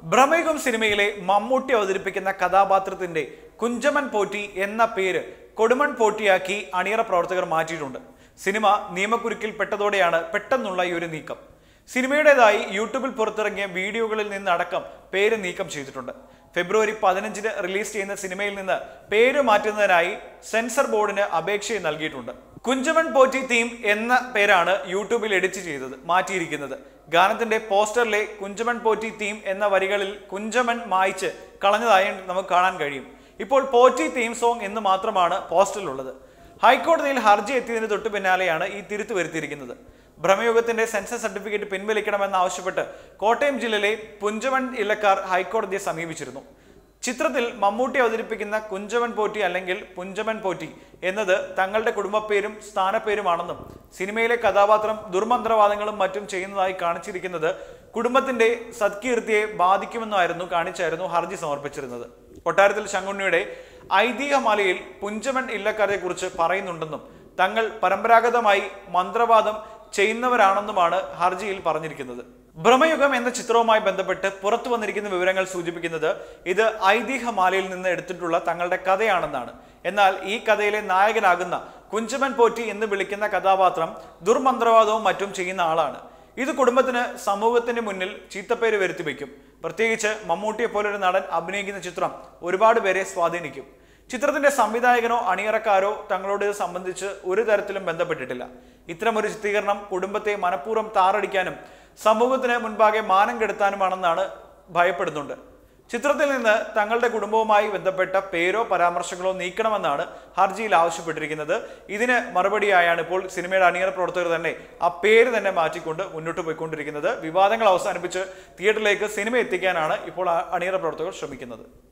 ഭ്രമയുഗം സിനിമയിലെ മമ്മൂട്ടി അവതരിപ്പിക്കുന്ന കഥാപാത്രത്തിന്റെ കുഞ്ചമൻ പോറ്റി എന്ന പേര് കൊടുമൺ പോറ്റിയാക്കി അണിയറ പ്രവർത്തകർ മാറ്റിയിട്ടുണ്ട് സിനിമ നിയമക്കുരുക്കിൽ പെട്ടതോടെയാണ് പെട്ടെന്നുള്ള ഈ ഒരു നീക്കം സിനിമയുടേതായി യൂട്യൂബിൽ പുറത്തിറങ്ങിയ വീഡിയോകളിൽ നിന്നടക്കം പേര് നീക്കം ചെയ്തിട്ടുണ്ട് ഫെബ്രുവരി പതിനഞ്ചിന് റിലീസ് ചെയ്യുന്ന സിനിമയിൽ നിന്ന് പേര് മാറ്റുന്നതിനായി സെൻസർ ബോർഡിന് അപേക്ഷയും നൽകിയിട്ടുണ്ട് കുഞ്ചമൻ പോറ്റി തീം എന്ന പേരാണ് യൂട്യൂബിൽ എഡിറ്റ് ചെയ്തത് മാറ്റിയിരിക്കുന്നത് ഗാനത്തിന്റെ പോസ്റ്ററിലെ കുഞ്ചമൻ പോറ്റി തീം എന്ന വരികളിൽ കുഞ്ചമൻ മായ്ച്ച് കളഞ്ഞതായി നമുക്ക് കാണാൻ കഴിയും ഇപ്പോൾ പോറ്റി തീം സോങ് എന്ന് മാത്രമാണ് പോസ്റ്ററിലുള്ളത് ഹൈക്കോടതിയിൽ ഹർജി എത്തിയതിന് തൊട്ടു പിന്നാലെയാണ് ഈ തിരുത്തു വരുത്തിയിരിക്കുന്നത് ഭ്രമയുഗത്തിന്റെ സെൻസസ് സർട്ടിഫിക്കറ്റ് പിൻവലിക്കണമെന്നാവശ്യപ്പെട്ട് കോട്ടയം ജില്ലയിലെ പുഞ്ചമൺ ഇല്ലക്കാർ ഹൈക്കോടതിയെ സമീപിച്ചിരുന്നു ചിത്രത്തിൽ മമ്മൂട്ടി അവതരിപ്പിക്കുന്ന കുഞ്ചമൻ പോറ്റി അല്ലെങ്കിൽ പുഞ്ചമൻ പോറ്റി എന്നത് തങ്ങളുടെ കുടുംബപ്പേരും സ്ഥാനപ്പേരുമാണെന്നും സിനിമയിലെ കഥാപാത്രം ദുർമന്ത്രവാദങ്ങളും മറ്റും ചെയ്യുന്നതായി കാണിച്ചിരിക്കുന്നത് കുടുംബത്തിന്റെ സത്കീർത്തിയെ ബാധിക്കുമെന്നായിരുന്നു കാണിച്ചായിരുന്നു ഹർജി സമർപ്പിച്ചിരുന്നത് കൊട്ടാരത്തിൽ ശങ്കുണ്ണിയുടെ ഐതിഹ്യമാലയിൽ പുഞ്ചമൻ ഇല്ലക്കാരെ കുറിച്ച് പറയുന്നുണ്ടെന്നും തങ്ങൾ പരമ്പരാഗതമായി മന്ത്രവാദം ചെയ്യുന്നവരാണെന്നുമാണ് ഹർജിയിൽ പറഞ്ഞിരിക്കുന്നത് ഭ്രമയുഗം എന്ന ചിത്രവുമായി ബന്ധപ്പെട്ട് പുറത്തു വന്നിരിക്കുന്ന വിവരങ്ങൾ സൂചിപ്പിക്കുന്നത് ഇത് ഐതിഹ്യമാലയിൽ നിന്ന് എടുത്തിട്ടുള്ള തങ്ങളുടെ കഥയാണെന്നാണ് എന്നാൽ ഈ കഥയിലെ നായകനാകുന്ന കുഞ്ചമൻ പോറ്റി എന്ന് വിളിക്കുന്ന കഥാപാത്രം ദുർമന്ത്രവാദവും മറ്റും ചെയ്യുന്ന ആളാണ് ഇത് കുടുംബത്തിന് സമൂഹത്തിന് മുന്നിൽ ചീത്തപ്പേര് വരുത്തി വയ്ക്കും പ്രത്യേകിച്ച് മമ്മൂട്ടിയെ പോലൊരു നടൻ അഭിനയിക്കുന്ന ചിത്രം ഒരുപാട് പേരെ സ്വാധീനിക്കും ചിത്രത്തിന്റെ സംവിധായകനോ അണിയറക്കാരോ തങ്ങളോട് ഇത് സംബന്ധിച്ച് ഒരു തരത്തിലും ബന്ധപ്പെട്ടിട്ടില്ല ഇത്തരമൊരു ചിത്രീകരണം കുടുംബത്തെ മനഃപൂർവ്വം താറടിക്കാനും സമൂഹത്തിന് മുൻപാകെ മാനം കെടുത്താനുമാണെന്നാണ് ഭയപ്പെടുന്നുണ്ട് ചിത്രത്തിൽ നിന്ന് തങ്ങളുടെ കുടുംബവുമായി ബന്ധപ്പെട്ട പേരോ പരാമർശങ്ങളോ നീക്കണമെന്നാണ് ഹർജിയിൽ ആവശ്യപ്പെട്ടിരിക്കുന്നത് ഇതിന് മറുപടിയായാണ് ഇപ്പോൾ സിനിമയുടെ അണിയറ പ്രവർത്തകർ തന്നെ ആ പേര് തന്നെ മാറ്റിക്കൊണ്ട് മുന്നോട്ട് പോയിക്കൊണ്ടിരിക്കുന്നത് വിവാദങ്ങൾ അവസാനിപ്പിച്ച് തിയേറ്ററിലേക്ക് സിനിമ എത്തിക്കാനാണ് ഇപ്പോൾ ആ അണിയറ പ്രവർത്തകർ ശ്രമിക്കുന്നത്